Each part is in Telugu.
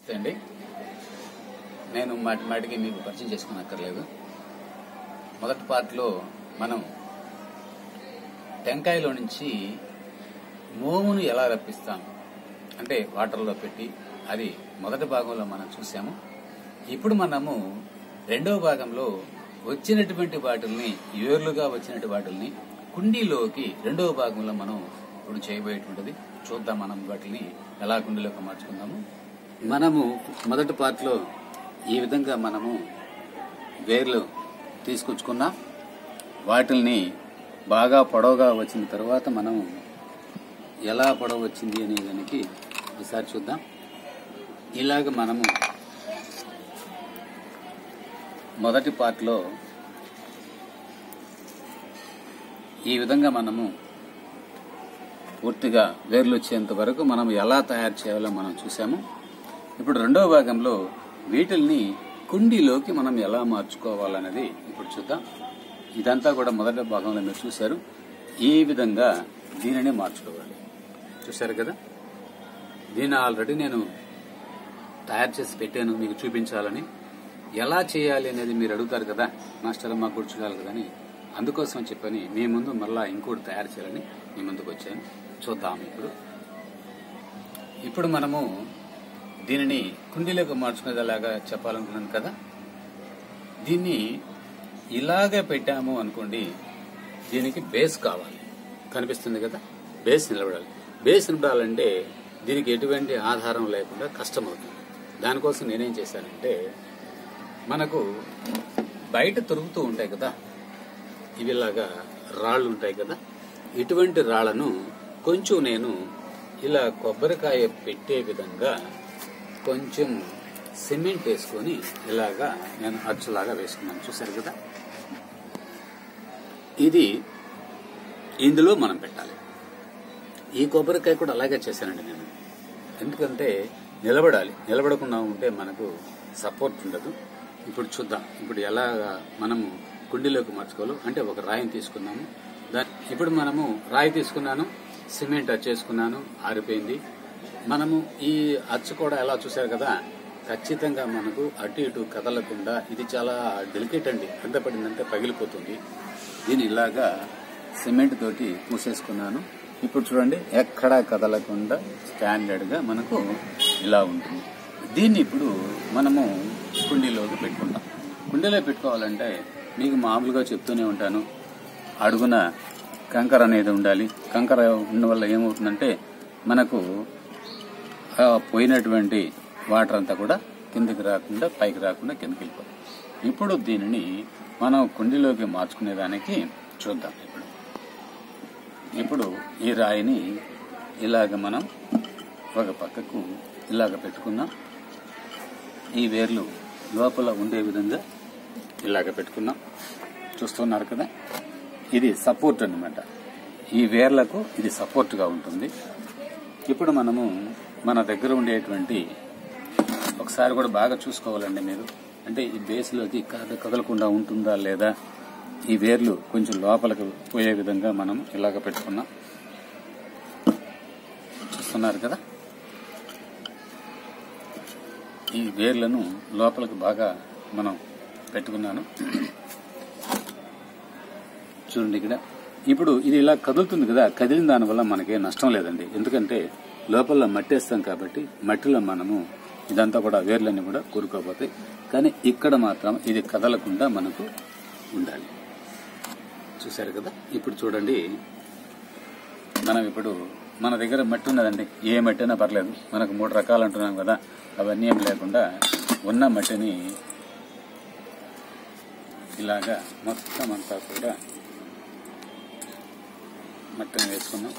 నమస్తే అండి నేను మాటి మాటికి మీకు పరిచయం చేసుకోనక్కర్లేదు మొదటి పార్ట్లో మనం టెంకాయలో నుంచి మోమును ఎలా రప్పిస్తాం అంటే వాటర్లో పెట్టి అది మొదటి భాగంలో మనం చూసాము ఇప్పుడు మనము రెండవ భాగంలో వచ్చినటువంటి వాటిల్ని ఏర్లుగా వచ్చినటువంటి వాటిల్ని కుండీలోకి రెండవ భాగంలో మనం ఇప్పుడు చేయబోయేటువంటిది చూద్దాం మనం వాటిని ఎలా కుండీలోకి మార్చుకుందాము మనము మొదటి పార్ట్లో ఈ విధంగా మనము వేర్లు తీసుకొచ్చుకున్నాం వాటిల్ని బాగా పొడవుగా వచ్చిన తర్వాత మనం ఎలా పొడవు వచ్చింది అనే దానికి ఒకసారి చూద్దాం ఇలాగ మనము మొదటి పార్ట్లో ఈ విధంగా మనము పూర్తిగా వేర్లు వచ్చేంత వరకు మనం ఎలా తయారు చేయాలో మనం చూసాము ఇప్పుడు రెండవ భాగంలో వీటిల్ని కుండీలోకి మనం ఎలా మార్చుకోవాలనేది ఇప్పుడు చూద్దాం ఇదంతా కూడా మొదటి భాగంలో మీరు చూశారు ఈ విధంగా దీనిని మార్చుకోవాలి చూశారు కదా దీన్ని ఆల్రెడీ నేను తయారు చేసి పెట్టాను మీకు చూపించాలని ఎలా చేయాలి అనేది మీరు అడుగుతారు కదా మాస్టర్ మాకు కూడా చూడాలి కదా అని అందుకోసం చెప్పని మీ ముందు మళ్ళా ఇంకోటి తయారు చేయాలని మీ ముందుకు వచ్చాను చూద్దాం ఇప్పుడు ఇప్పుడు మనము దీనిని కుండీలోకి మార్చుకునేలాగా చెప్పాలనుకున్నాను కదా దీన్ని ఇలాగే పెట్టాము అనుకోండి దీనికి బేస్ కావాలి కనిపిస్తుంది కదా బేస్ నిలబడాలి బేస్ నిలబడాలంటే దీనికి ఎటువంటి ఆధారం లేకుండా కష్టమవుతుంది దానికోసం నేనేం చేశానంటే మనకు బయట దొరుకుతూ ఉంటాయి కదా ఇవిలాగా రాళ్ళు ఉంటాయి కదా ఇటువంటి రాళ్లను కొంచెం నేను ఇలా కొబ్బరికాయ పెట్టే విధంగా కొంచెం సిమెంట్ వేసుకొని ఇలాగా నేను అచ్చులాగా వేసుకున్నాను చూసారు కదా ఇది ఇందులో మనం పెట్టాలి ఈ కొబ్బరికాయ కూడా అలాగే చేశానండి నేను ఎందుకంటే నిలబడాలి నిలబడకుండా ఉంటే మనకు సపోర్ట్ ఉండదు ఇప్పుడు చూద్దాం ఇప్పుడు ఎలా మనము కుండీలోకి మార్చుకోవాలో అంటే ఒక రాయిని తీసుకున్నాము దాని ఇప్పుడు మనము రాయి తీసుకున్నాను సిమెంట్ చేసుకున్నాను ఆరిపోయింది మనము ఈ అచ్చు కూడా ఎలా చూశారు కదా ఖచ్చితంగా మనకు అటు ఇటు కదలకుండా ఇది చాలా డెలికేట్ అండి ఎంత పడిందంటే పగిలిపోతుంది దీని ఇలాగా సిమెంట్ తోటి పూసేసుకున్నాను ఇప్పుడు చూడండి ఎక్కడా కదలకుండా స్టాండర్డ్ గా మనకు ఇలా ఉంటుంది దీన్ని ఇప్పుడు మనము కుండీలోకి పెట్టుకుంటాం కుండీలో పెట్టుకోవాలంటే మీకు మామూలుగా చెప్తూనే ఉంటాను అడుగున కంకర అనేది ఉండాలి కంకర ఉన్న వల్ల ఏమవుతుందంటే మనకు ఆ పోయినటువంటి వాటర్ అంతా కూడా కిందికి రాకుండా పైకి రాకుండా కిందకి వెళ్ళిపోతుంది ఇప్పుడు దీనిని మనం కుండీలోకి మార్చుకునేదానికి చూద్దాం ఇప్పుడు ఇప్పుడు ఈ రాయిని ఇలాగ మనం ఒక పక్కకు ఇలాగ పెట్టుకున్నాం ఈ వేర్లు లోపల ఉండే విధంగా ఇలాగ పెట్టుకున్నాం చూస్తున్నారు కదా ఇది సపోర్ట్ అన్నమాట ఈ వేర్లకు ఇది సపోర్ట్గా ఉంటుంది ఇప్పుడు మనము మన దగ్గర ఉండేటువంటి ఒకసారి కూడా బాగా చూసుకోవాలండి మీరు అంటే ఈ బేస్లోకి కద కదలకుండా ఉంటుందా లేదా ఈ వేర్లు కొంచెం లోపలికి పోయే విధంగా మనం ఇలాగ పెట్టుకున్నాం చూస్తున్నారు కదా ఈ వేర్లను లోపలికి బాగా మనం పెట్టుకున్నాను చూడండి ఇక్కడ ఇప్పుడు ఇది ఇలా కదులుతుంది కదా కదిలిన దానివల్ల మనకి నష్టం లేదండి ఎందుకంటే లోపల మట్టి వేస్తాం కాబట్టి మట్టిలో మనము ఇదంతా కూడా వేర్లన్నీ కూడా కూరుకోపోతాయి కానీ ఇక్కడ మాత్రం ఇది కదలకుండా మనకు ఉండాలి చూశారు కదా ఇప్పుడు చూడండి మనం ఇప్పుడు మన దగ్గర మట్టి ఉన్నదండి ఏ మట్టి అయినా పర్లేదు మనకు మూడు రకాలు అంటున్నాం కదా అవన్నీ ఏం లేకుండా ఉన్న మట్టిని ఇలాగా మొత్తం అంతా కూడా మట్టిని వేసుకున్నాం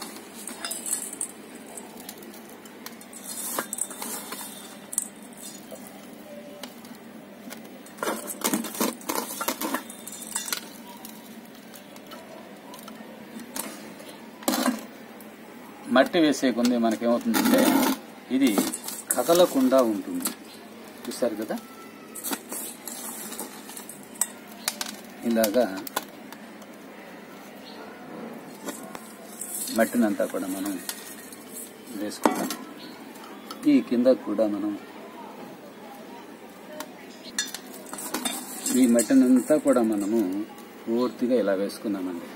మట్టి వేసే కొంది మనకేమవుతుందంటే ఇది కదలకుండా ఉంటుంది చూసారు కదా ఇలాగా మట్టినంతా కూడా మనం వేసుకుంటాం ఈ కింద కూడా మనం ఈ మట్టినంతా కూడా మనము పూర్తిగా ఇలా వేసుకున్నామండి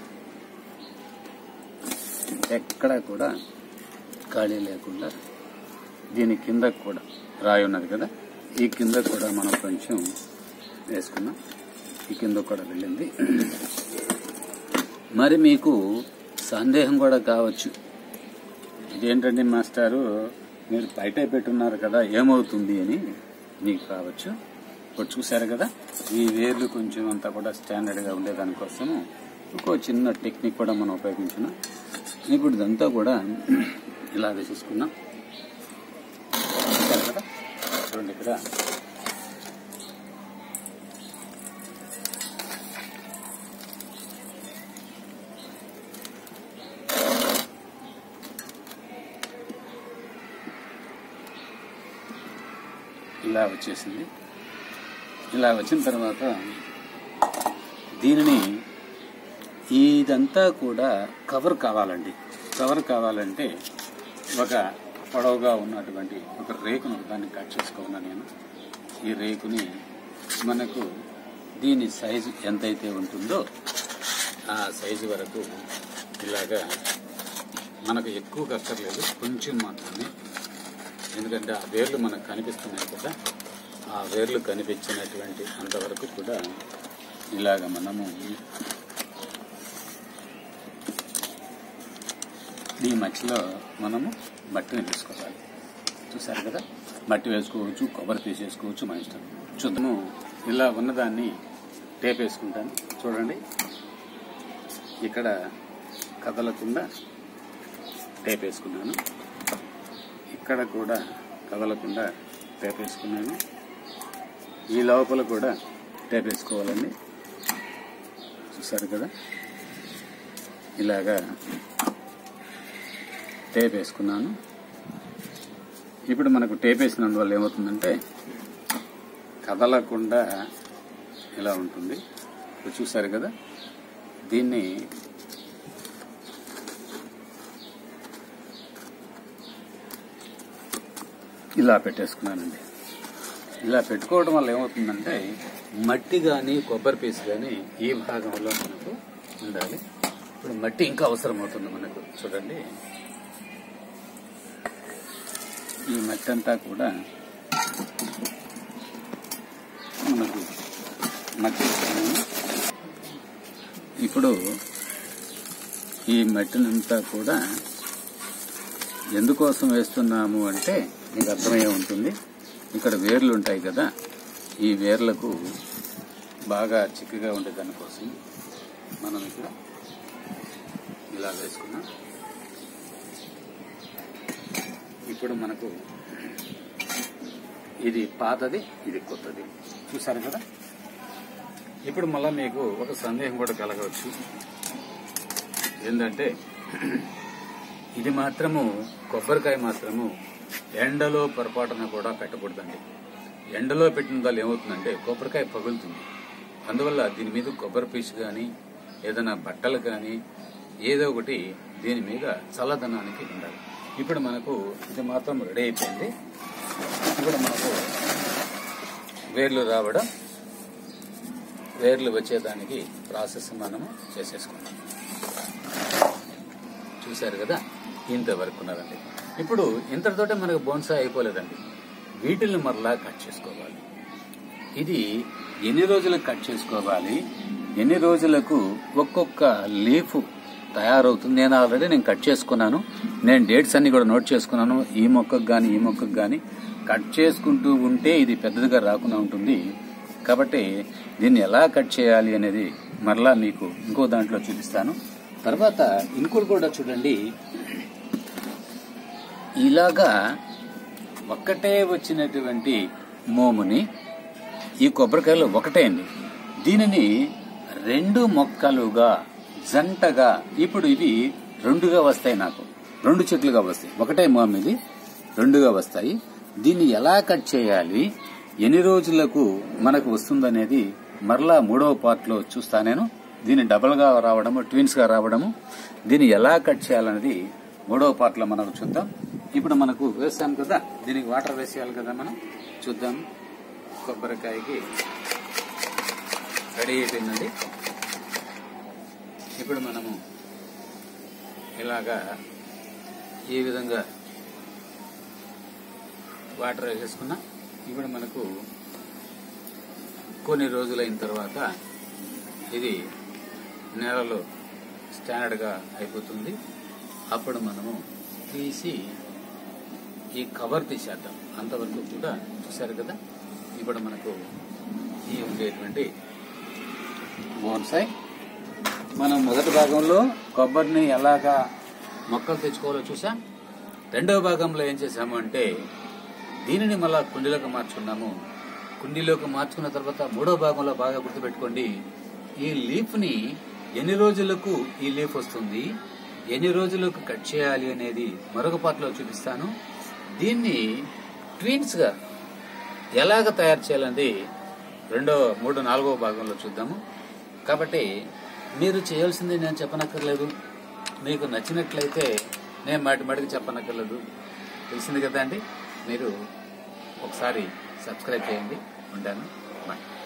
ఎక్కడా కూడా ఖాళీ లేకుండా దీని కింద కూడా రాయి ఉన్నది కదా ఈ కింద కూడా మనం కొంచెం వేసుకున్నాం ఈ కింద కూడా వెళ్ళింది మరి మీకు సందేహం కూడా కావచ్చు ఇదేంటండి మాస్టారు మీరు బయట పెట్టున్నారు కదా ఏమవుతుంది అని మీకు కావచ్చు ఇప్పుడు చూశారు కదా ఈ వేర్లు కొంచెం అంతా కూడా స్టాండర్డ్గా ఉండేదానికోసము ఇంకో చిన్న టెక్నిక్ కూడా మనం ఉపయోగించున్నాం ఇప్పుడు ఇదంతా కూడా ఇలా వేసేసుకున్నాం చూశారు కదా చూడండి ఇక్కడ ఇలా వచ్చేసింది ఇలా వచ్చిన తర్వాత దీనిని ఇదంతా కూడా కవర్ కావాలండి కవర్ కావాలంటే ఒక పొడవుగా ఉన్నటువంటి ఒక రేకును దాన్ని కట్ చేసుకోవాలా నేను ఈ రేకుని మనకు దీని సైజు ఎంతైతే ఉంటుందో ఆ సైజు వరకు ఇలాగా మనకు ఎక్కువ కష్టలేదు కొంచెం మాత్రమే ఎందుకంటే ఆ వేర్లు మనకు కనిపిస్తున్నాయి కదా ఆ వేర్లు కనిపించినటువంటి అంతవరకు కూడా ఇలాగ మనము ఈ మట్టిలో మనము మట్టిని తీసుకోవాలి చూసారు కదా మట్టి వేసుకోవచ్చు కొబ్బరి తీసేసుకోవచ్చు మన ఇష్టం చూద్దాము ఇలా ఉన్నదాన్ని టేప్ వేసుకుంటాను చూడండి ఇక్కడ కదలకుండా టేప్ వేసుకున్నాను ఇక్కడ కూడా కదలకుండా టేప్ వేసుకున్నాను ఈ లోపల కూడా టేప్ వేసుకోవాలండి చూసారు కదా ఇలాగా టేప్ వేసుకున్నాను ఇప్పుడు మనకు టేప్ వేసినందువల్ల ఏమవుతుందంటే కదలకుండా ఇలా ఉంటుంది ఇప్పుడు చూసారు కదా దీన్ని ఇలా పెట్టేసుకున్నానండి ఇలా పెట్టుకోవడం వల్ల ఏమవుతుందంటే మట్టి కానీ కొబ్బరి పీసు కానీ ఈ భాగంలో మనకు ఉండాలి ఇప్పుడు మట్టి ఇంకా అవసరం అవుతుంది మనకు చూడండి ఈ మట్టి అంతా కూడా మనకు మట్టి వేసుకున్నాము. ఇప్పుడు ఈ మట్టినంతా కూడా ఎందుకోసం వేస్తున్నాము అంటే మీకు అర్థమయ్యే ఉంటుంది ఇక్కడ వేర్లు ఉంటాయి కదా ఈ వేర్లకు బాగా చిక్కగా ఉండే దానికోసం మనం ఇక్కడ ఇలా వేసుకున్నాం ఇప్పుడు మనకు ఇది పాతది ఇది కొత్తది చూసారు కదా ఇప్పుడు మళ్ళా మీకు ఒక సందేహం కూడా కలగవచ్చు ఏంటంటే ఇది మాత్రము కొబ్బరికాయ మాత్రము ఎండలో పొరపాటున కూడా పెట్టకూడదండి ఎండలో పెట్టిన వల్ల ఏమవుతుందంటే కొబ్బరికాయ పగులుతుంది అందువల్ల దీని మీద కొబ్బరి పీచు కానీ ఏదైనా బట్టలు కానీ ఏదో ఒకటి దీని మీద చల్లదనానికి ఉండాలి ఇప్పుడు మనకు ఇది మాత్రం రెడీ అయిపోయింది ఇప్పుడు మనకు వేర్లు రావడం వేర్లు వచ్చేదానికి ప్రాసెస్ మనము చేసేసుకున్నాం చూశారు కదా ఇంతవరకు ఉన్నదండి ఇప్పుడు ఇంతటితోటే మనకు బోన్సా అయిపోలేదండి వీటిల్ని మరలా కట్ చేసుకోవాలి ఇది ఎన్ని రోజులకు కట్ చేసుకోవాలి ఎన్ని రోజులకు ఒక్కొక్క లీఫ్ తయారవుతుంది నేను ఆల్రెడీ నేను కట్ చేసుకున్నాను నేను డేట్స్ అన్ని కూడా నోట్ చేసుకున్నాను ఈ మొక్కకు కానీ ఈ మొక్కకు కానీ కట్ చేసుకుంటూ ఉంటే ఇది పెద్దదిగా రాకుండా ఉంటుంది కాబట్టి దీన్ని ఎలా కట్ చేయాలి అనేది మరలా మీకు ఇంకో దాంట్లో చూపిస్తాను తర్వాత ఇంకోటి కూడా చూడండి ఇలాగా ఒక్కటే వచ్చినటువంటి మోముని ఈ కొబ్బరికాయలో ఒకటే అండి దీనిని రెండు మొక్కలుగా జంటగా ఇప్పుడు ఇవి రెండుగా వస్తాయి నాకు రెండు చెట్లుగా వస్తాయి ఒకటే మోమ్ ఇది రెండుగా వస్తాయి దీన్ని ఎలా కట్ చేయాలి ఎన్ని రోజులకు మనకు వస్తుందనేది మరలా మూడవ పార్ట్ లో చూస్తా నేను దీన్ని డబల్ గా రావడము ట్విన్స్ గా రావడము దీన్ని ఎలా కట్ చేయాలనేది మూడవ పార్ట్ లో మనం చూద్దాం ఇప్పుడు మనకు వేసాం కదా దీనికి వాటర్ వేసేయాలి కదా మనం చూద్దాం కొబ్బరికాయకి రెడీ అయిపోయిందండి ఇప్పుడు మనము ఇలాగా ఈ విధంగా వాటర్ వేసేసుకున్నా ఇప్పుడు మనకు కొన్ని రోజులైన తర్వాత ఇది నేలలో స్టాండర్డ్గా అయిపోతుంది అప్పుడు మనము తీసి ఈ కవర్ తీసేద్దాం అంతవరకు కూడా చూశారు కదా ఇప్పుడు మనకు ఈ ఉండేటువంటి బోన్సాయ్ మనం మొదటి భాగంలో కొబ్బరిని ఎలాగా మొక్కలు తెచ్చుకోవాలో చూసాం రెండవ భాగంలో ఏం చేసాము అంటే దీనిని మళ్ళా కుండీలోకి మార్చుకున్నాము కుండీలోకి మార్చుకున్న తర్వాత మూడో భాగంలో బాగా గుర్తుపెట్టుకోండి ఈ లీఫ్ ని ఎన్ని రోజులకు ఈ లీఫ్ వస్తుంది ఎన్ని రోజులకు కట్ చేయాలి అనేది మరొక పాటలో చూపిస్తాను దీన్ని ట్వీన్స్ గా ఎలాగ తయారు చేయాలనేది రెండో మూడు నాలుగో భాగంలో చూద్దాము కాబట్టి మీరు చేయాల్సింది నేను చెప్పనక్కర్లేదు మీకు నచ్చినట్లయితే నేను మాటి మాటికి చెప్పనక్కర్లేదు తెలిసింది కదా అండి మీరు ఒకసారి సబ్స్క్రైబ్ చేయండి ఉంటాను బాయ్